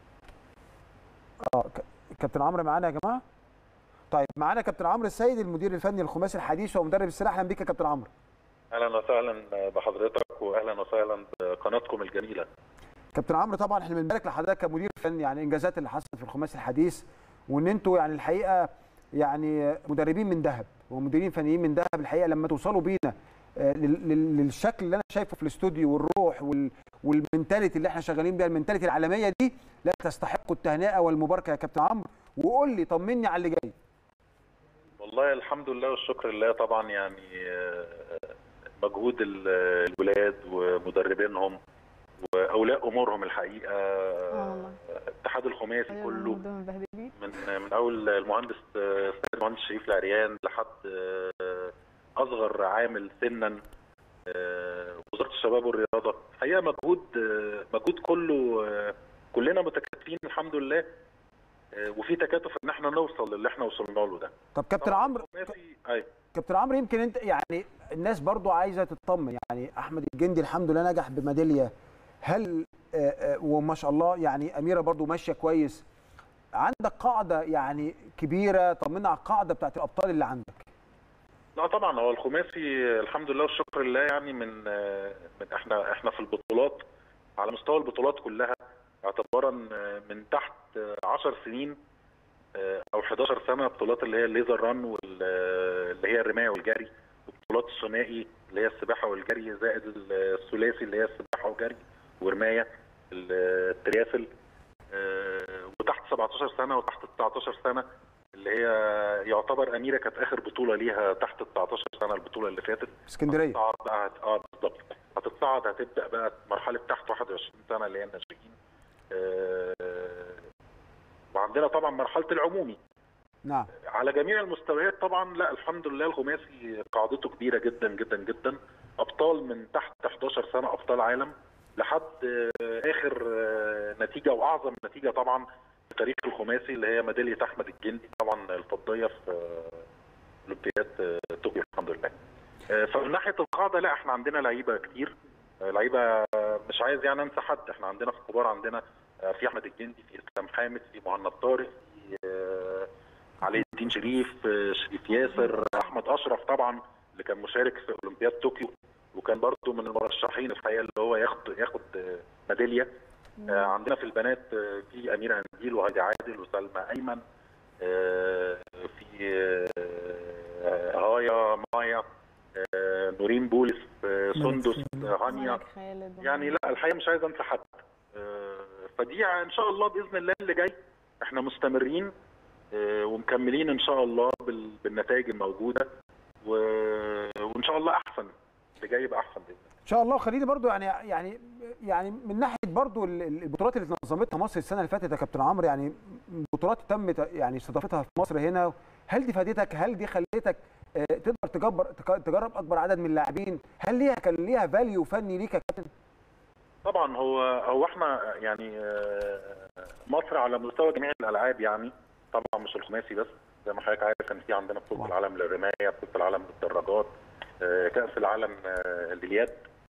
اه ك- كابتن عمرو معانا يا جماعه طيب معانا كابتن عمرو السيد المدير الفني الخماسي الحديث ومدرب السلاح اهلا بيك يا كابتن عمرو اهلا وسهلا بحضرتك واهلا وسهلا بقناتكم الجميله كابتن عمرو طبعا احنا بنبارك لحضرتك كمدير فني يعني الانجازات اللي حصلت في الخماسي الحديث وان انتوا يعني الحقيقه يعني مدربين من ذهب ومديرين فنيين من ذهب الحقيقه لما توصلوا بينا آه، لل- لل- للشكل اللي انا شايفه في الاستوديو والروح وال والمنتاليتي اللي احنا شغالين بيها المنتاليتي العالميه دي لا تستحق التهنئه والمباركه يا كابتن عمرو وقول لي طمني على اللي جاي والله الحمد لله والشكر لله طبعا يعني آه، مجهود ال- الولاد ومدربينهم واولياء امورهم الحقيقه اه والله الاتحاد الخماسي كله دول مبهدلين من من اول المهندس آه، السيد المهندس شريف العريان لحد آه، اصغر عامل سنا آه، وزاره الشباب والرياضه الحقيقه مجهود آه، مجهود كله آه، كلنا متكاتفين الحمد لله آه، وفي تكاتف ان احنا نوصل للي احنا وصلنا له ده طب كابتن عمرو الخماسي- ايوه كابتن عمرو يمكن انت يعني الناس برضو عايزه تطمن يعني احمد الجندي الحمد لله نجح بميداليه هل آه، آه، وما شاء الله يعني اميره برضو ماشيه كويس عندك قاعده يعني كبيره طمنا على القاعده بتاعت الابطال اللي عندك لا طبعا هو الخماسي الحمد لله والشكر لله يعني من آه، من احنا احنا في البطولات على مستوى البطولات كلها اعتبارا آه، من تحت آه، 10 سنين آه، او 11 سنه بطولات اللي هي الليزر ران واللي هي الرمايه والجري وبطولات الثنائي اللي هي السباحه والجري زائد الثلاثي اللي هي السباحه وجري ورمايه الترياسل آه، وتحت 17 سنه وتحت 19 سنه اللي هي يعتبر اميره كانت اخر بطوله ليها تحت 19 سنه البطوله اللي فاتت اسكندريه هتتصعد بقى هت- اه بالظبط هتتصعد هتبدا بقى مرحله تحت 21 سنه اللي هي الناشئين آه، وعندنا طبعا مرحله العمومي نعم على جميع المستويات طبعا لا الحمد لله الخماسي قاعدته كبيره جدا جدا جدا ابطال من تحت 11 سنه ابطال عالم لحد آه، اخر آه، نتيجه واعظم نتيجه طبعا في تاريخ الخماسي اللي هي ميداليه احمد الجندي طبعا الفضيه في آه، اولمبياد آه، طوكيو الحمد لله آه، فمن ناحيه القاعده لا احنا عندنا لعيبه كتير آه، لعيبه آه، مش عايز يعني انسى حد احنا عندنا في الكبار عندنا آه، في احمد الجندي في اسلام حامد في مهند طارق في آه، علي الدين شريف آه، شريف ياسر احمد اشرف طبعا اللي كان مشارك في اولمبياد طوكيو وكان برضه من المرشحين الحقيقه اللي هو ياخد ياخد آه، ميداليه آه، عندنا في البنات آه، في اميره انديل وهادي عادل وسلمى ايمن آه، في آه، هايا مايا آه، نورين بولس آه، سندس آه، هانيا ملك خالد يعني لا الحقيقه مش عايز انسى حد آه، فدي ان شاء الله باذن الله اللي جاي احنا مستمرين آه، ومكملين ان شاء الله بال- بالنتائج الموجوده و- وان شاء الله احسن اللي جاي يبقى احسن باذن الله ان شاء الله خليني برضو يعني يعني يعني من ناحيه برضو ال- ال- البطولات اللي نظمتها مصر السنه اللي فاتت يا كابتن عمرو يعني بطولات تم ت- يعني استضافتها في مصر هنا هل دي فادتك هل دي خلتك آه، تقدر تجبر تك- تجرب اكبر عدد من اللاعبين هل ليها كان ليها فاليو فني ليك يا كابتن طبعا هو هو احنا يعني آه، مصر على مستوى جميع الالعاب يعني طبعا مش الخماسي بس زي ما حضرتك عارف ان في عندنا بطوله طبعاً. العالم للرمايه بطوله العالم للدراجات آه، كاس العالم آه، لليد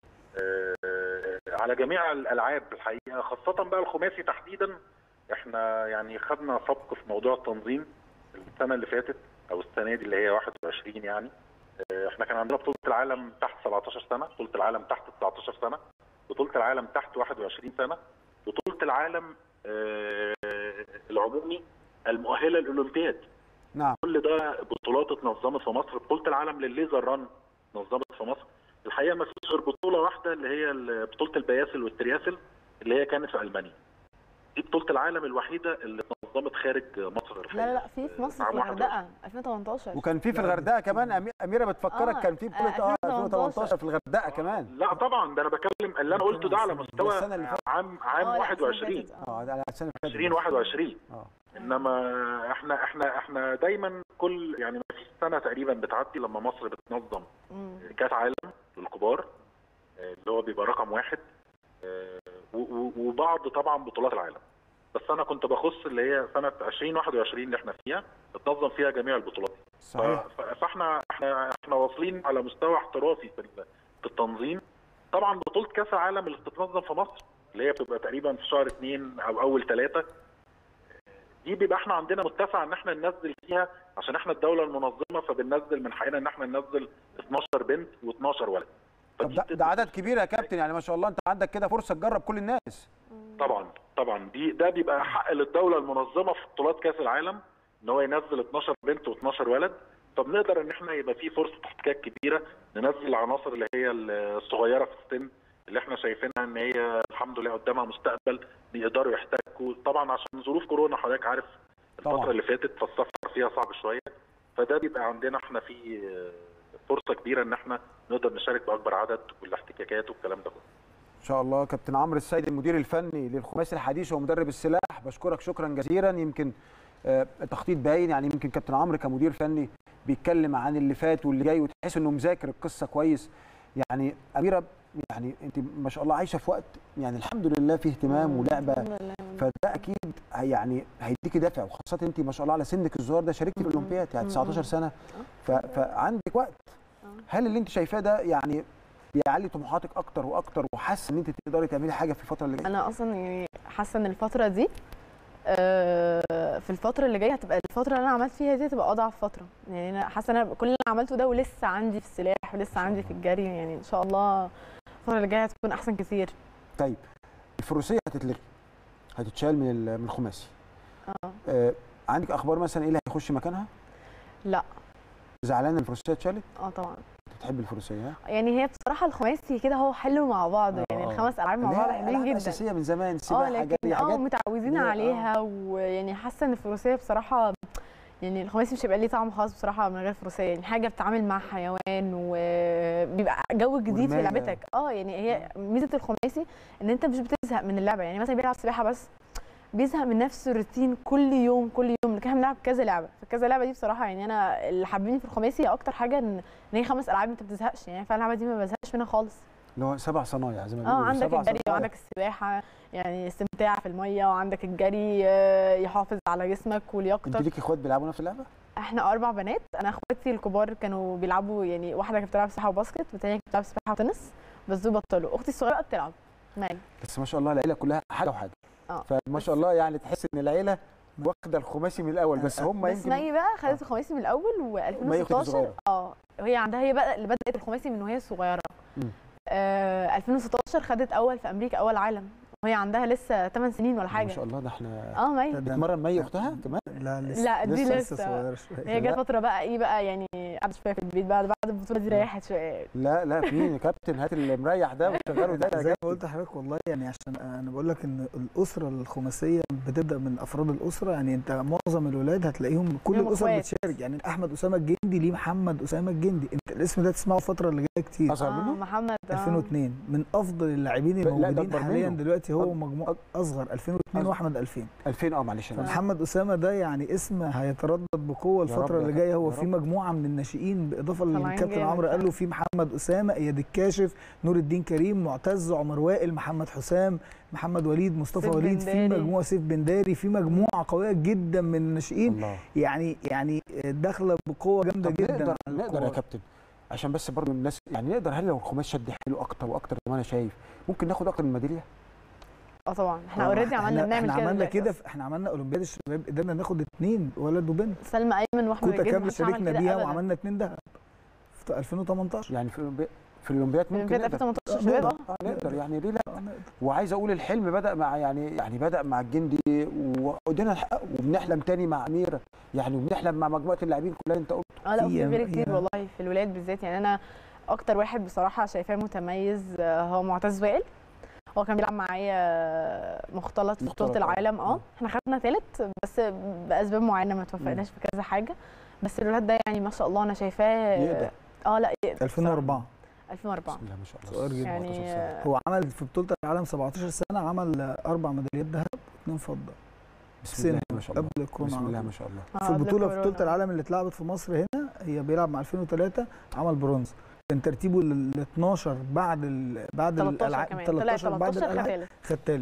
آه، على جميع الالعاب الحقيقه خاصه بقى الخماسي تحديدا احنا يعني خدنا سبق في موضوع التنظيم السنه اللي فاتت او السنه دي اللي هي 21 يعني آه، احنا كان عندنا بطوله العالم تحت 17 سنه بطوله العالم تحت 19 سنه بطوله العالم تحت 21 سنه بطوله العالم آه، العمومي المؤهله للاولمبياد نعم كل ده بطولات اتنظمت في مصر بطوله العالم للليزر ران اتنظمت في مصر الحقيقه ما فيش غير بطوله واحده اللي هي ال- بطوله البياسل والترياسل اللي هي كانت في المانيا دي بطوله العالم الوحيده اللي اتنظمت خارج مصر لا الحقيقه لا لا في في مصر في عام 21. الغردقه 2018 وكان في في الغردقه كمان أمي- اميره بتفكرك آه، كان في بطوله اه 2018 في الغردقه كمان لا طبعا ده انا بتكلم اللي انا قلته ده على مستوى السنة اللي فاتت. عام عام آه، لا، السنة اللي 21 فاتت، آه. اه ده على السنه اللي فاتت 2021 اه انما احنا احنا احنا دايما كل يعني ما فيش سنه تقريبا بتعدي لما مصر بتنظم مم. كاس عالم للكبار آه، اللي هو بيبقى رقم واحد آه، و- و- وبعض طبعا بطولات العالم بس انا كنت بخص اللي هي سنه 2021 اللي احنا فيها اتنظم فيها جميع البطولات صحيح ف- فاحنا احنا احنا واصلين على مستوى احترافي في ال- في التنظيم طبعا بطوله كاس العالم اللي بتتنظم في مصر اللي هي بتبقى تقريبا في شهر اثنين او اول ثلاثه دي بيبقى احنا عندنا متسع ان احنا ننزل فيها عشان احنا الدوله المنظمه فبننزل من حقنا ان احنا ننزل 12 بنت و12 ولد طب فدي ده, بتدي ده عدد كبير يا كابتن يعني ما شاء الله انت عندك كده فرصه تجرب كل الناس طبعا طبعا دي ده بيبقى حق للدوله المنظمه في بطولات كاس العالم ان هو ينزل 12 بنت و12 ولد فبنقدر ان احنا يبقى في فرصه احتكاك كبيره ننزل العناصر اللي هي الصغيره في السن اللي احنا شايفينها ان هي الحمد لله قدامها مستقبل بيقدروا يحتكوا طبعا عشان ظروف كورونا حضرتك عارف الفتره طبعاً. اللي فاتت فالسفر فيها صعب شويه فده بيبقى عندنا احنا في فرصه كبيره ان احنا نقدر نشارك باكبر عدد والاحتكاكات والكلام ده كله ان شاء الله كابتن عمرو السيد المدير الفني للخماسي الحديث ومدرب السلاح بشكرك شكرا جزيلا يمكن آه، التخطيط باين يعني يمكن كابتن عمرو كمدير فني بيتكلم عن اللي فات واللي جاي وتحس انه مذاكر القصه كويس يعني اميره يعني انت ما شاء الله عايشه في وقت يعني الحمد لله فيه اهتمام ولعبه الحمد لله. فده اكيد هي- يعني هيديكي دافع وخاصه انت ما شاء الله على سنك الصغير ده شاركتي في الاولمبياد يعني 19 سنه ف... فعندك وقت هل اللي انت شايفاه ده يعني بيعلي طموحاتك اكتر واكتر وحاسه ان انت تقدري تعملي حاجه في الفتره اللي جايه انا اصلا يعني حاسه ان الفتره دي آه، في الفتره اللي جايه هتبقى الفتره اللي انا عملت فيها دي هتبقى اضعف فتره يعني انا حاسه ان انا كل اللي أنا عملته ده ولسه عندي في السلاح ولسه عندي في الجري يعني ان شاء الله الفتره اللي جايه هتكون احسن كتير طيب الفروسيه هتتلغي هتتشال من ال- من الخماسي اه آه عندك اخبار مثلا ايه اللي هيخش مكانها لا زعلانه ان الفروسيه اتشالت اه طبعا بتحب الفروسيه ها يعني هي بصراحه الخماسي كده هو حلو مع بعضه يعني آه. الخمس العاب مع اللي هي بعض حلوين ألعاب جدا اساسيه من زمان اه سباحه لكن جري اه حاجات متعودين اللي هي- آه. عليها ويعني حاسه ان الفروسيه بصراحه يعني الخماسي مش هيبقى ليه طعم خاص بصراحه من غير فروسيه يعني حاجه بتتعامل مع حيوان وبيبقى جو جديد في ورماية. لعبتك اه يعني هي ميزه الخماسي ان انت مش بتزهق من اللعبه يعني مثلا بيلعب سباحه بس بيزهق من نفس الروتين كل يوم كل يوم لكن احنا بنلعب كذا لعبه فكذا لعبه دي بصراحه يعني انا اللي حابيني في الخماسي اكتر حاجه ان ان هي خمس العاب انت ما بتزهقش يعني فعلا اللعبه دي ما بزهقش منها خالص اللي هو سبع صنايع زي ما اه بيقولوا عندك سبع الجري صنايع. وعندك السباحه يعني استمتاع في الميه وعندك الجري آه، يحافظ على جسمك انت ولياقتك ليكي اخوات بيلعبوا نفس اللعبه احنا اربع بنات انا اخواتي الكبار كانوا بيلعبوا يعني واحده كانت بتلعب سباحه وباسكت والثانيه كانت بتلعب سباحه وتنس بس دول بطلوا اختي الصغيره بقى بتلعب مال بس ما شاء الله العيله كلها حاجه وحاجه اه فما شاء الله يعني تحس ان العيله واخده الخماسي من الاول بس هم بس يمكن مي بقى خدت الخماسي من الاول مي أختك و2016 الصغيرة. اه وهي عندها هي بقى اللي بدات الخماسي من وهي صغيره مم. آه 2016 خدت اول في امريكا اول عالم وهي عندها لسه 8 سنين ولا ما حاجه شاء الله ده احنا اه مي ده- بتمرن مي اختها كمان لا لسه لا دي لسه, لسه. صغيره شويه هي جت لا. فتره بقى ايه بقى يعني قعدت شويه في البيت بعد بعد البطوله دي ريحت شويه لا لا في كابتن هات اللي مريح ده وشغله ده يا زي ما كابتن. قلت لحضرتك والله يعني عشان انا بقول لك ان الاسره الخماسيه بتبدا من افراد الاسره يعني انت معظم الولاد هتلاقيهم كل ليهم الاسر إخوات. بتشارك يعني احمد اسامه الجندي ليه محمد اسامه الجندي انت الاسم ده تسمعه الفتره اللي جايه كتير اصغر اه منه محمد آه. 2002 من افضل اللاعبين لا، ده الموجودين أكبر حاليا منه. دلوقتي هو أك- مجموعه اصغر 2002 أصغر. واحمد 2000 2000 اه معلش أنا آسف. فمحمد اسامه ده يعني اسم هيتردد بقوه يا رب الفتره يا اللي رب، جايه هو يا في رب. مجموعه من الناشئين باضافه طالعين للكابتن جامد عمرو قال له فعلا. في محمد اسامه اياد الكاشف نور الدين كريم معتز عمر وائل محمد حسام محمد وليد مصطفى سيف وليد في بنداري. مجموعه سيف بنداري في مجموعه قويه جدا من الناشئين الله يعني يعني داخله بقوه جامده طب جدا نقدر على نقدر يا الكورة. كابتن عشان بس برضه الناس يعني نقدر هل لو الخماس شد حلو اكتر واكتر زي ما انا شايف ممكن ناخد اكتر من ميداليه اه طبعا احنا آه، اوريدي عملنا بنعمل احنا كده عملنا دلوقتي كده أصلاً. في- احنا عملنا اولمبياد الشباب قدرنا ناخد اثنين ولد وبنت سلمى ايمن واحمد كوتا الجندي كامل محدش عمل شاركنا كده بيها أبداً. وعملنا اثنين ذهب في 2018 يعني في الأولمبي- في الاولمبياد في ممكن الأولمبياد نقدر 2018 شباب اه آه نقدر يعني ليه لا آه، نقدر. وعايز اقول الحلم بدا مع يعني يعني بدا مع الجندي وقدرنا نحققه وبنحلم تاني مع اميره يعني وبنحلم مع مجموعه اللاعبين كلها اللي انت قلت اه لا هي- وفي غير كتير هي- والله في الولاد بالذات يعني انا اكتر واحد بصراحه شايفاه متميز آه، هو معتز وائل هو كان بيلعب معايا مختلط في مختلط، بطوله آه. العالم اه مم. احنا خدنا ثالث بس باسباب معينه ما توفقناش في كذا حاجه بس الولاد ده يعني ما شاء الله انا شايفاه يقدر. اه لا يقدر 2004 بصراحة. 2004 بسم الله ما شاء الله صغير جدا. 17 يعني سنة. آه، هو عمل في بطوله العالم 17 سنه عمل اربع ميداليات ذهب واثنين فضه بسم الله سنة ما شاء الله قبل الكورونا بسم الله على ما طول. شاء الله آه، في قبل البطوله في الكورونا. بطوله العالم اللي اتلعبت في مصر هنا هي بيلعب مع 2003 عمل برونز كان ترتيبه ال 12 بعد ال بعد 13 الالعاب كمان طلع 13 بعد 13 خد الالعاب ثالث خد ثالث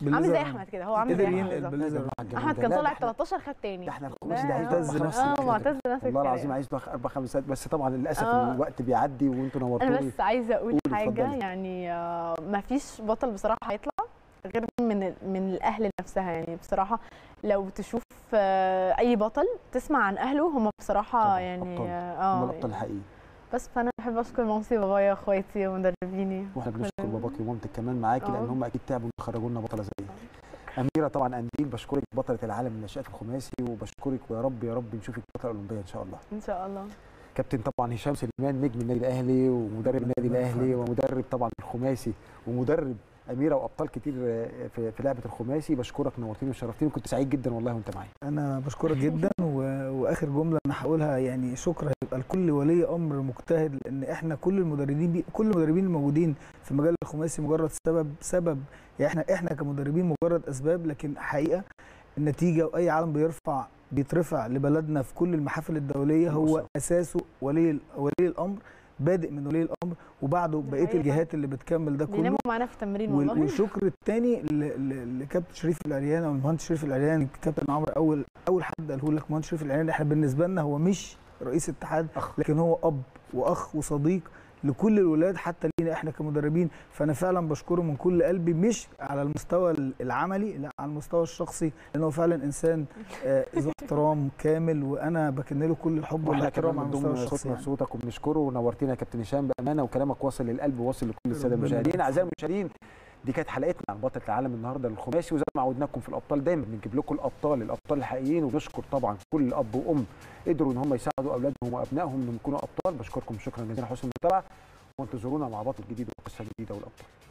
عامل زي بالليزر احمد كده هو عامل زي قدر احمد ينقل بالظبط. بالليزر احمد كان طالع 13 خد تاني ده احنا ده الخماسي ده عايز معتز له نفس خمس- اه الكلام. معتز نفس والله العظيم الكلام. عايز له اربع خمس ساعات بس طبعا للاسف آه. الوقت بيعدي وانتوا انا نورتوني بس عايزه اقول قولي، حاجه اتفضلي. يعني ما فيش بطل بصراحه هيطلع غير من ال- من الاهل نفسها يعني بصراحه لو تشوف آه، اي بطل تسمع عن اهله هم بصراحه طبعاً، يعني أبطال. اه هم يعني الابطال الحقيقيين بس فانا بحب اشكر مامتي وبابايا واخواتي ومدربيني واحنا بنشكر باباكي ومامتك كمان معاكي لان آه. هم اكيد تعبوا يخرجوا لنا بطله زي اميره طبعا انديل بشكرك بطله العالم للناشئات الخماسي وبشكرك ويا رب يا رب نشوفك بطله اولمبيه ان شاء الله ان شاء الله كابتن طبعا هشام سليمان نجم النادي الاهلي ومدرب النادي الاهلي ومدرب طبعا الخماسي ومدرب اميره وابطال كتير آه، في في لعبه الخماسي بشكرك نورتيني وشرفتيني كنت سعيد جدا والله وانت معايا انا بشكرك جدا و... واخر جمله انا هقولها يعني شكر هيبقى لكل ولي امر مجتهد لان احنا كل المدربين بي... كل المدربين الموجودين في مجال الخماسي مجرد سبب سبب يعني احنا احنا كمدربين مجرد اسباب لكن حقيقه النتيجه واي علم بيرفع بيترفع لبلدنا في كل المحافل الدوليه هو بالظبط. اساسه ولي ال- ولي الامر بادئ من ولي الامر وبعده دي بقيه حقيقة. الجهات اللي بتكمل ده كله بيناموا معانا في التمرين وال- والله والشكر الثاني لكابتن شريف العريان او المهندس شريف العريان كابتن عمرو اول اول حد قاله لك مهندس شريف العريان احنا بالنسبه لنا هو مش رئيس اتحاد أخ. لكن هو اب واخ وصديق لكل الولاد حتى لينا احنا كمدربين فانا فعلا بشكره من كل قلبي مش على المستوى العملي لا على المستوى الشخصي لانه فعلا انسان آه، ذو احترام كامل وانا بكن له كل الحب واحنا والاحترام كمان على المستوى بنضم الشخصي صوتنا يعني. لصوتك وبنشكره ونورتينا يا كابتن هشام بامانه وكلامك واصل للقلب وواصل لكل الساده ربنا المشاهدين يبارك اعزائي المشاهدين دي كانت حلقتنا عن بطله العالم النهارده للخماسي وزي ما عودناكم في الابطال دايما بنجيب لكم الابطال الابطال الحقيقيين وبنشكر طبعا كل اب وام قدروا ان هم يساعدوا اولادهم وابنائهم انهم يكونوا ابطال بشكركم شكرا جزيلا على حسن المتابعه وانتظرونا مع بطل جديد وقصه جديده والابطال